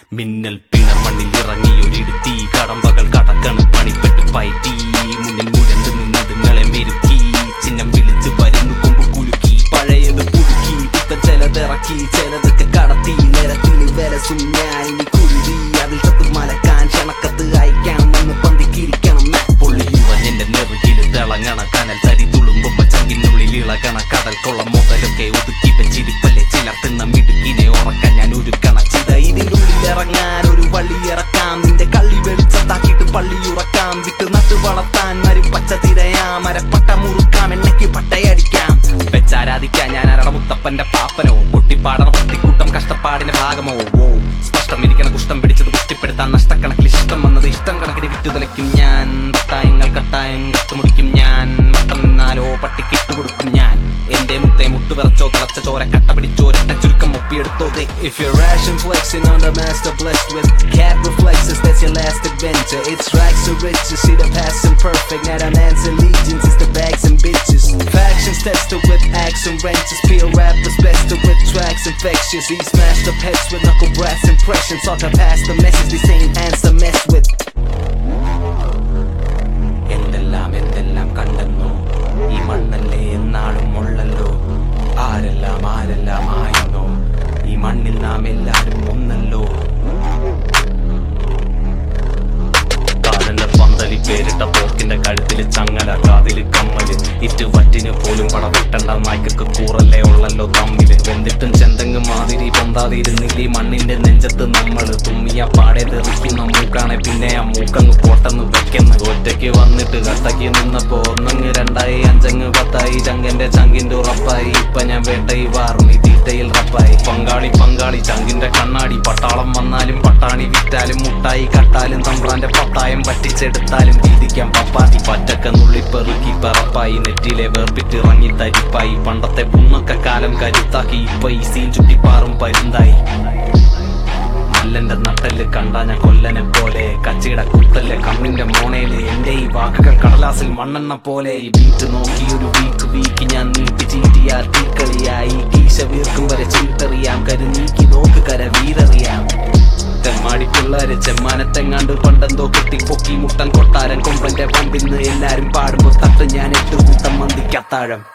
മിന്നൽ പിണർ മണ്ണിൽ ഇറങ്ങി ഒരിടുത്തി കടമ്പകൾ കടക്കണം പണിപ്പെട്ട് പയറ്റി മുന്നിൽ മുരണ്ട് നിന്നതുങ്ങളെ മെരുക്കി ചിഹ്നം വിളിച്ച് വരുന്നു കൊമ്പ് കുലുക്കി പഴയത് പുതുക്കി പുത്തൻ ചിലതിറക്കി ചിലതൊക്കെ കടത്തി നിരത്തിൽ വിലസും ഞാൻ ഇനി കുരുതി അതിൽ തത്ത് മലക്കാൻ ക്ഷണക്കത്ത് അയക്കാൻ വന്ന് പന്തിക്കിരിക്കണം പൊള്ളിയുവൻ എന്റെ നെറുകിൽ തിളങ്ങണ കനൽ തരി തുളുമ്പുമ്പ ചങ്കിനുള്ളിൽ ഇളകണ കടൽ കൊള്ള മുതലൊക്കെ ഒതുക്കി വെച്ചിരിപ്പല്ലേ ചിലർ തിന്ന മിടുക്കിനെ ഉറക്കാൻ ഞാൻ ഒരുക്കണ ചിത ഇതിൻ്റെ ഉള്ളിൽ ഇറങ്ങാൻ ഒരു വള്ളി ഇറക്കാം നിന്റെ കള്ളി വെളിച്ചത്താക്കിയിട്ട് പള്ളി ഉറക്കാം വിട്ട് നട്ട് വളർത്താൻ മരി പച്ച തിരയാം മരപ്പട്ട മുറുക്കാം എണ്ണയ്ക്ക് പട്ടയടിക്കാം വെച്ചാരാധിക്കാൻ ഞാൻ അരട മുത്തപ്പന്റെ പാപ്പനോ പൊട്ടിപ്പാടണ പട്ടിക്കൂട്ടം കഷ്ടപ്പാടിന്റെ ഭാഗമോ ഓ സ്പഷ്ടം ഇരിക്കണ കുഷ്ടം പിടിച്ചത് പുഷ്ടിപ്പെടുത്താൻ നഷ്ടക്കണക്കിൽ ഇഷ്ടം വന്നത് ഇഷ്ടം കണക്കിന് വിറ്റുതലയ്ക്കും ഞാൻ പട്ടായങ്ങൾ കട്ടായം കത്തുമുടിക്കും ഞാൻ വട്ടം നിന്നാലോ പട്ടിക്കിട്ട് കൊടുക്കും ഞാൻ എന്റെ മുത്തേ മുട്ടുവിറച്ചോ തിളച്ച ചോര കട്ട പിടിച്ചോ രട്ട ചുരുക്കം ഒപ്പിയെടുത്തോ ദേ If you're ration flexing on the master blessed with cat reflexes, that's your last adventure. It's rags to riches, see the past imperfect. Now the man's allegiance is the bags and bitches. Factions tested with axe and wrenches. Peel rappers bested with tracks infectious. He smashed up heads with knuckle brass impressions. Sought to pass the message these same hands to mess with. എന്തെല്ലാം എന്തെല്ലാം കണ്ടെന്നോ ഈ മണ്ണല്ലേ എന്നാളും ഉള്ളല്ലോ ആരെല്ലാം ആരെല്ലാം ആയെന്നോ ഈ മണ്ണിൽ നാം എല്ലാരും ഒന്നല്ലോ കാലന്റെ പന്തലി പേരിട്ട പോക്കിന്റെ കഴുത്തില് ചങ്ങല കാതില് കമ്മല് ഇറ്റുവറ്റിന് പോലും പട വെട്ടണ്ട നായ്ക്കൊക്കെ കൂറല്ലേ ഉള്ളല്ലോ തമ്മില് വെന്തിട്ടും ചെന്തെങ്ങ് മാതിരി പൊന്താതിരുന്നില്ല ഈ മണ്ണിന്റെ നെഞ്ചത്ത് നമ്മള് തുമ്മിയ പാടെ തെറിക്കുന്ന മൂക്കാണെ പിന്നെ ആ മൂക്കങ്ങ് പോട്ടെന്ന് വെക്കുന്ന ഒറ്റയ്ക്ക് വന്നിട്ട് കട്ടയ്ക്ക് നിന്നപ്പോ ഒന്നങ്ങ് രണ്ടായി അഞ്ചങ്ങ് പത്തായി ചങ്കന്റെ ചങ്കിന്റെ ഉറപ്പായി ഇപ്പൊ ഞാൻ വേട്ടയി വാർന്നി തീറ്റയിൽ റപ്പായി പങ്കാളി പങ്കാളി ചങ്കിന്റെ കണ്ണാടി പട്ടാളം വന്നാലും പട്ടാണി വിറ്റാലും മുട്ടായി കട്ടാലും തമ്പ്രാന്റെ പത്തായം പറ്റിച്ചെടുത്താലും വീതിക്കാം പപ്പാത്തി പറ്റക്ക നുള്ളി പെറുക്കി പറപ്പായി നെറ്റിലെ വേർപ്പിട്ടിറങ്ങി തരിപ്പായി പണ്ടത്തെ പുണ്ണൊക്കെ കാലം കരുത്താക്കി ഇപ്പൊ ഈ സീൻ ചുറ്റിപ്പാറും പരുന്തായി മല്ലന്റെ നട്ടല് കണ്ടാ ഞാൻ കൊല്ലനെ പോലെ കച്ചിട കുത്തല്ലേ കണ്ണിന്റെ മോണയില് എന്റെ ഈ വാക്കുകൾ കടലാസിൽ മണ്ണെണ്ണ പോലെ ഈ ബീറ്റ് നോക്കി ഒരു വീക്ക് വീക്ക് ഞാൻ നീട്ടി ചീട്ടിയാ തീക്കളിയായി കീശ വീർക്കും വരെ ചീട്ടറിയാം കരു നീക്കി നോക്ക് കര വീരറിയാം തെമ്മാടി പിള്ളേര് ചെമ്മാനത്തെങ്ങാണ്ട് പണ്ടെന്തോ കെട്ടി പൊക്കി മുട്ടൻ കൊട്ടാരൻ കൊമ്പന്റെ പമ്പിന്ന് എല്ലാരും പാടുമ്പോ തട്ട് ഞാൻ എട്ട് കൂട്ടം മന്തിക്കത്താഴം